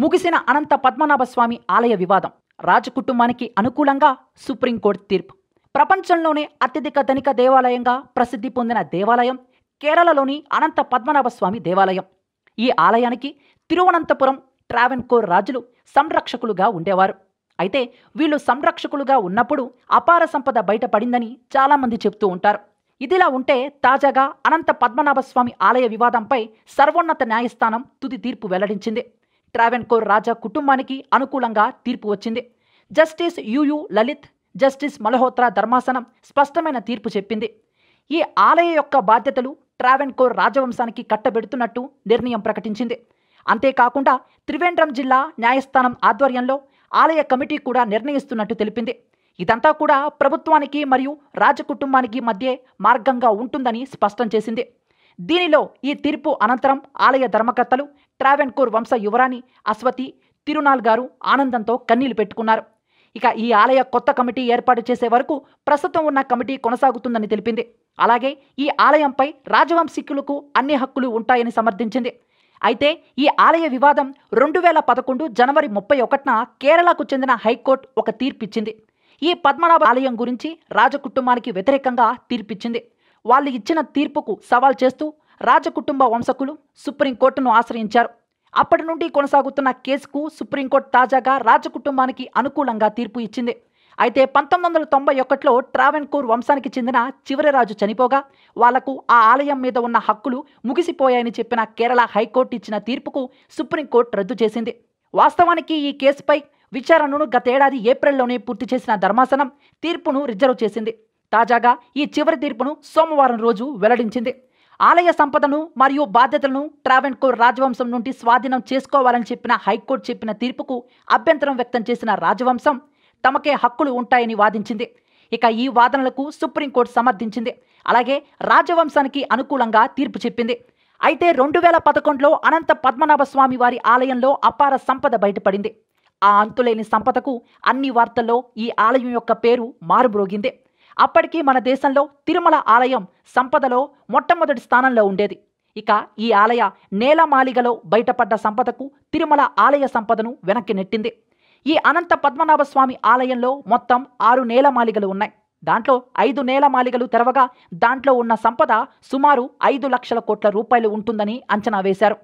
ముగిసిన అనంత పద్మనాభస్వామి ఆలయ వివాదం రాజకుటుంబానికి అనుకూలంగా సుప్రీంకోర్టు తీర్పు ప్రపంచంలోనే అత్యధిక ధనిక దేవాలయంగా ప్రసిద్ధి పొందిన దేవాలయం కేరళలోని అనంత పద్మనాభస్వామి దేవాలయం ఈ ఆలయానికి తిరువనంతపురం ట్రావెన్కోర్ రాజులు సంరక్షకులుగా ఉండేవారు అయితే వీళ్ళు సంరక్షకులుగా ఉన్నప్పుడు అపార సంపద బయటపడిందని చాలామంది చెప్తూ ఉంటారు ఇదిలా ఉంటే తాజాగా అనంత పద్మనాభస్వామి ఆలయ వివాదంపై సర్వోన్నత న్యాయస్థానం తుది తీర్పు వెల్లడించింది ట్రావెన్కోర్ రాజా కుటుంబానికి అనుకూలంగా తీర్పు వచ్చింది justice U U Lalit justice Malhotra ధర్మాసనం స్పష్టమైన తీర్పు చెప్పింది ఈ ఆలయ యొక్క బాధ్యతలు ట్రావెన్కోర్ రాజవంశానికి కట్టబెడుతున్నట్టు నిర్ణయం ప్రకటించింది అంతేకాకుండా త్రివేంద్రం జిల్లా న్యాయస్థానం ఆధ్వర్యంలో ఆలయ కమిటీ కూడా నిర్ణయిస్తున్నట్టు తెలిపింది ఇదంతా కూడా ప్రభుత్వానికి మరియు రాజకుటుంబానికి మధ్య మార్గంగా ఉంటుందని స్పష్టం చేసింది దీనిలో ఈ తీర్పు అనంతరం ఆలయ ధర్మకర్తలు ట్రావెన్కోర్ వంశ యువరాణి అశ్వతి తిరునాల్ గారు ఆనందంతో కన్నీళ్లు పెట్టుకున్నారు ఇక ఈ ఆలయ కొత్త కమిటీ ఏర్పాటు చేసే వరకు ప్రస్తుతం ఉన్న కమిటీ కొనసాగుతుందని తెలిపింది అలాగే ఈ ఆలయంపై రాజవంశీకులకు అన్ని హక్కులు ఉంటాయని సమర్థించింది అయితే ఈ ఆలయ వివాదం రెండు వేల పదకొండు జనవరి ముప్పై ఒకటిన కేరళకు చెందిన హైకోర్టు ఒక తీర్పిచ్చింది ఈ పద్మనాభ ఆలయం గురించి రాజకుటుంబానికి వ్యతిరేకంగా తీర్పిచ్చింది వాళ్ళు ఇచ్చిన తీర్పుకు సవాల్ చేస్తూ రాజకుటుంబ వంశకులు సుప్రీంకోర్టును ఆశ్రయించారు అప్పటి నుండి కొనసాగుతున్న కేసుకు సుప్రీంకోర్టు తాజాగా రాజకుటుంబానికి అనుకూలంగా తీర్పు ఇచ్చింది అయితే పంతొమ్మిది వందల తొంభై ఒకటిలో ట్రావెన్కూర్ వంశానికి చెందిన చివరి రాజు చనిపోగా వాళ్లకు ఆ ఆలయం మీద ఉన్న హక్కులు ముగిసిపోయాయని చెప్పిన కేరళ హైకోర్టు ఇచ్చిన తీర్పుకు సుప్రీంకోర్టు రద్దు చేసింది వాస్తవానికి ఈ కేసుపై విచారణను గతేడాది ఏప్రిల్లోనే పూర్తి చేసిన ధర్మాసనం తీర్పును రిజర్వ్ చేసింది తాజాగా ఈ చివరి తీర్పును సోమవారం రోజు వెల్లడించింది ఆలయ సంపదను మరియు బాధ్యతలను ట్రావెన్కోర్ రాజవంశం నుండి స్వాధీనం చేసుకోవాలని చెప్పిన హైకోర్టు చెప్పిన తీర్పుకు అభ్యంతరం వ్యక్తం చేసిన రాజవంశం తమకే హక్కులు ఉంటాయని వాదించింది ఇక ఈ వాదనలకు సుప్రీంకోర్టు సమర్థించింది అలాగే రాజవంశానికి అనుకూలంగా తీర్పు చెప్పింది అయితే రెండు వేల పదకొండులో అనంత పద్మనాభ స్వామి వారి ఆలయంలో అపార సంపద బయటపడింది ఆ అంతులేని సంపదకు అన్ని వార్తల్లో ఈ ఆలయం యొక్క పేరు మారుమ్రోగింది అప్పటికి మన దేశంలో తిరుమల ఆలయం సంపదలో మొట్టమొదటి స్థానంలో ఉండేది ఇక ఈ ఆలయ నేలమాలిగలో బయటపడ్డ సంపదకు తిరుమల ఆలయ సంపదను వెనక్కి నెట్టింది ఈ అనంత పద్మనాభ స్వామి ఆలయంలో మొత్తం ఆరు నేలమాలిగలు ఉన్నాయి దాంట్లో ఐదు నేలమాలిగలు తెరవగా దాంట్లో ఉన్న సంపద సుమారు ఐదు లక్షల కోట్ల రూపాయలు ఉంటుందని అంచనా వేశారు